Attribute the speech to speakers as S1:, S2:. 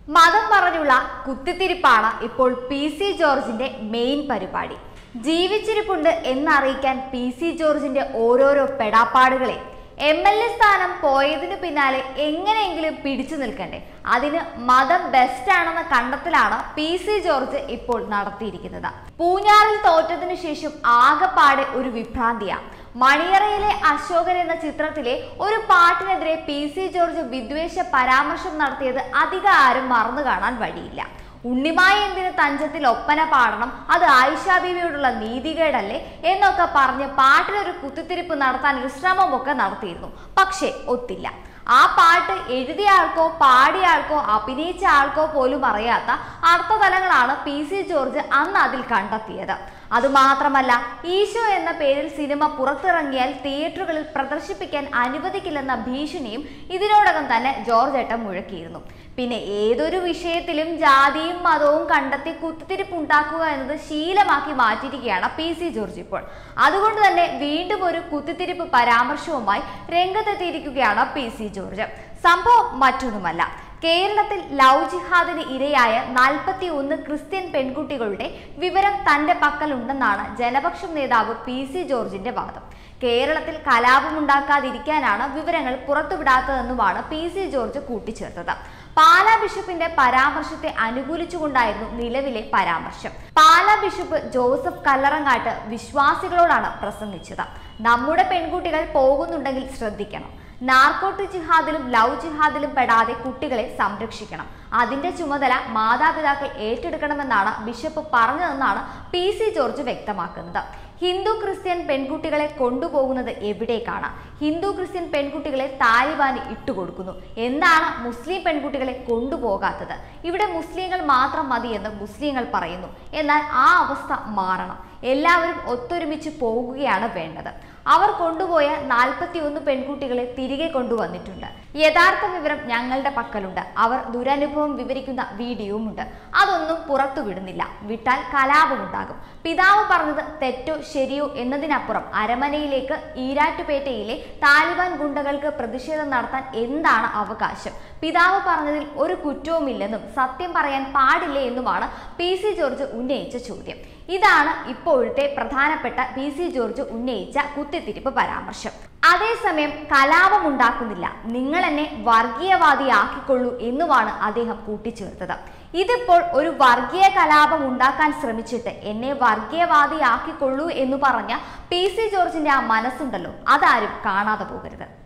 S1: മതം പറഞ്ഞുള്ള കുത്തിത്തിരിപ്പാണ് ഇപ്പോൾ പി സി ജോർജിന്റെ മെയിൻ പരിപാടി ജീവിച്ചിരിപ്പുണ്ട് എന്നറിയിക്കാൻ പി സി ജോർജിന്റെ ഓരോരോ പെടാപ്പാടുകളെ എം എൽ എ സ്ഥാനം പോയതിനു പിന്നാലെ എങ്ങനെയെങ്കിലും പിടിച്ചു നിൽക്കണ്ടേ അതിന് മതം ബെസ്റ്റ് ആണെന്ന കണ്ടെത്തലാണ് പി സി ജോർജ് ഇപ്പോൾ നടത്തിയിരിക്കുന്നത് പൂഞ്ഞാറിൽ തോറ്റതിനു ശേഷം ആകെപ്പാടെ ഒരു വിഭ്രാന്തിയാണ് മണിയറയിലെ അശോകൻ എന്ന ചിത്രത്തിലെ ഒരു പാട്ടിനെതിരെ പി സി ജോർജ് വിദ്വേഷ പരാമർശം നടത്തിയത് അധികം ആരും മറന്നു കാണാൻ വഴിയില്ല ഉണ്ണിമായ എന്തിന് തഞ്ചത്തിൽ ഒപ്പന പാടണം അത് ആയിഷാ ബീവിയോടുള്ള നീതികേടല്ലേ എന്നൊക്കെ പറഞ്ഞ് പാട്ടിലൊരു കുത്തിത്തിരിപ്പ് നടത്താൻ ഒരു ശ്രമമൊക്കെ നടത്തിയിരുന്നു പക്ഷേ ഒത്തില്ല ആ പാട്ട് എഴുതിയ ആൾക്കോ പാടിയ ആൾക്കോ അഭിനയിച്ച ആൾക്കോ പോലും അറിയാത്ത അർത്ഥതലങ്ങളാണ് പി സി ജോർജ് അന്ന് അതിൽ കണ്ടെത്തിയത് അതുമാത്രമല്ല ഈശോ എന്ന പേരിൽ സിനിമ പുറത്തിറങ്ങിയാൽ തിയേറ്ററുകളിൽ പ്രദർശിപ്പിക്കാൻ അനുവദിക്കില്ലെന്ന ഭീഷണിയും ഇതിനോടകം തന്നെ ജോർജ് ഏട്ടൻ മുഴക്കിയിരുന്നു പിന്നെ ഏതൊരു വിഷയത്തിലും ജാതിയും മതവും കണ്ടെത്തി കുത്തിത്തിരിപ്പുണ്ടാക്കുക എന്നത് ശീലമാക്കി മാറ്റിയിരിക്കുകയാണ് പി സി ജോർജ് ഇപ്പോൾ അതുകൊണ്ട് തന്നെ വീണ്ടും ഒരു കുത്തിത്തിരിപ്പ് പരാമർശവുമായി രംഗത്തെത്തിയിരിക്കുകയാണ് പി സി ജോർജ് സംഭവം മറ്റൊന്നുമല്ല കേരളത്തിൽ ലവ് ജിഹാദിന് ഇരയായ നാൽപ്പത്തി ഒന്ന് ക്രിസ്ത്യൻ പെൺകുട്ടികളുടെ വിവരം തന്റെ പക്കലുണ്ടെന്നാണ് ജനപക്ഷം നേതാവ് പി സി ജോർജിന്റെ വാദം കേരളത്തിൽ കലാപമുണ്ടാക്കാതിരിക്കാനാണ് വിവരങ്ങൾ പുറത്തുവിടാത്തതെന്നുമാണ് പി സി ജോർജ് കൂട്ടിച്ചേർത്തത് പാലാ ബിഷപ്പിന്റെ പരാമർശത്തെ അനുകൂലിച്ചുകൊണ്ടായിരുന്നു നിലവിലെ പരാമർശം പാലാ ബിഷപ്പ് ജോസഫ് കല്ലറങ്ങാട്ട് വിശ്വാസികളോടാണ് പ്രസംഗിച്ചത് നമ്മുടെ പെൺകുട്ടികൾ പോകുന്നുണ്ടെങ്കിൽ ശ്രദ്ധിക്കണം നാർക്കോട്ട് ജിഹാദിലും ലവ് ജിഹാദിലും പെടാതെ കുട്ടികളെ സംരക്ഷിക്കണം അതിന്റെ ചുമതല മാതാപിതാക്കൾ ഏറ്റെടുക്കണമെന്നാണ് ബിഷപ്പ് പറഞ്ഞതെന്നാണ് പി സി ജോർജ് വ്യക്തമാക്കുന്നത് ഹിന്ദു ക്രിസ്ത്യൻ പെൺകുട്ടികളെ കൊണ്ടുപോകുന്നത് എവിടേക്കാണ് ഹിന്ദു ക്രിസ്ത്യൻ പെൺകുട്ടികളെ താലിബാന് ഇട്ടുകൊടുക്കുന്നു എന്താണ് മുസ്ലിം പെൺകുട്ടികളെ കൊണ്ടുപോകാത്തത് ഇവിടെ മുസ്ലിങ്ങൾ മാത്രം മതിയെന്ന് മുസ്ലിങ്ങൾ പറയുന്നു എന്നാൽ ആ അവസ്ഥ മാറണം എല്ലാവരും ഒത്തൊരുമിച്ച് പോകുകയാണ് വേണ്ടത് അവർ കൊണ്ടുപോയ നാൽപ്പത്തി ഒന്ന് പെൺകുട്ടികളെ തിരികെ കൊണ്ടുവന്നിട്ടുണ്ട് യഥാർത്ഥ വിവരം ഞങ്ങളുടെ പക്കലുണ്ട് അവർ ദുരനുഭവം വിവരിക്കുന്ന വീഡിയോയുമുണ്ട് അതൊന്നും പുറത്തു വിടുന്നില്ല വിട്ടാൽ കലാപമുണ്ടാകും പിതാവ് പറഞ്ഞത് തെറ്റോ ശരിയോ എന്നതിനപ്പുറം അരമനയിലേക്ക് ഈരാറ്റുപേട്ടയിലെ താലിബാൻ ഗുണ്ടകൾക്ക് പ്രതിഷേധം നടത്താൻ എന്താണ് അവകാശം പിതാവ് പറഞ്ഞതിൽ ഒരു കുറ്റവുമില്ലെന്നും സത്യം പറയാൻ പാടില്ലേ എന്നുമാണ് പി സി ജോർജ് ഉന്നയിച്ച ചോദ്യം ഇതാണ് ഇപ്പോഴത്തെ പ്രധാനപ്പെട്ട പി സി ജോർജ് ഉന്നയിച്ച കുത്തിത്തിരിപ്പ് പരാമർശം അതേസമയം കലാപമുണ്ടാക്കുന്നില്ല നിങ്ങൾ എന്നെ വർഗീയവാദിയാക്കിക്കൊള്ളൂ എന്നുമാണ് അദ്ദേഹം കൂട്ടിച്ചേർത്തത് ഇതിപ്പോൾ ഒരു വർഗീയ കലാപം ഉണ്ടാക്കാൻ ശ്രമിച്ചിട്ട് എന്നെ വർഗീയവാദിയാക്കിക്കൊള്ളൂ എന്ന് പറഞ്ഞ പി സി ജോർജിന്റെ ആ മനസ്സുണ്ടല്ലോ അതാരും കാണാതെ പോകരുത്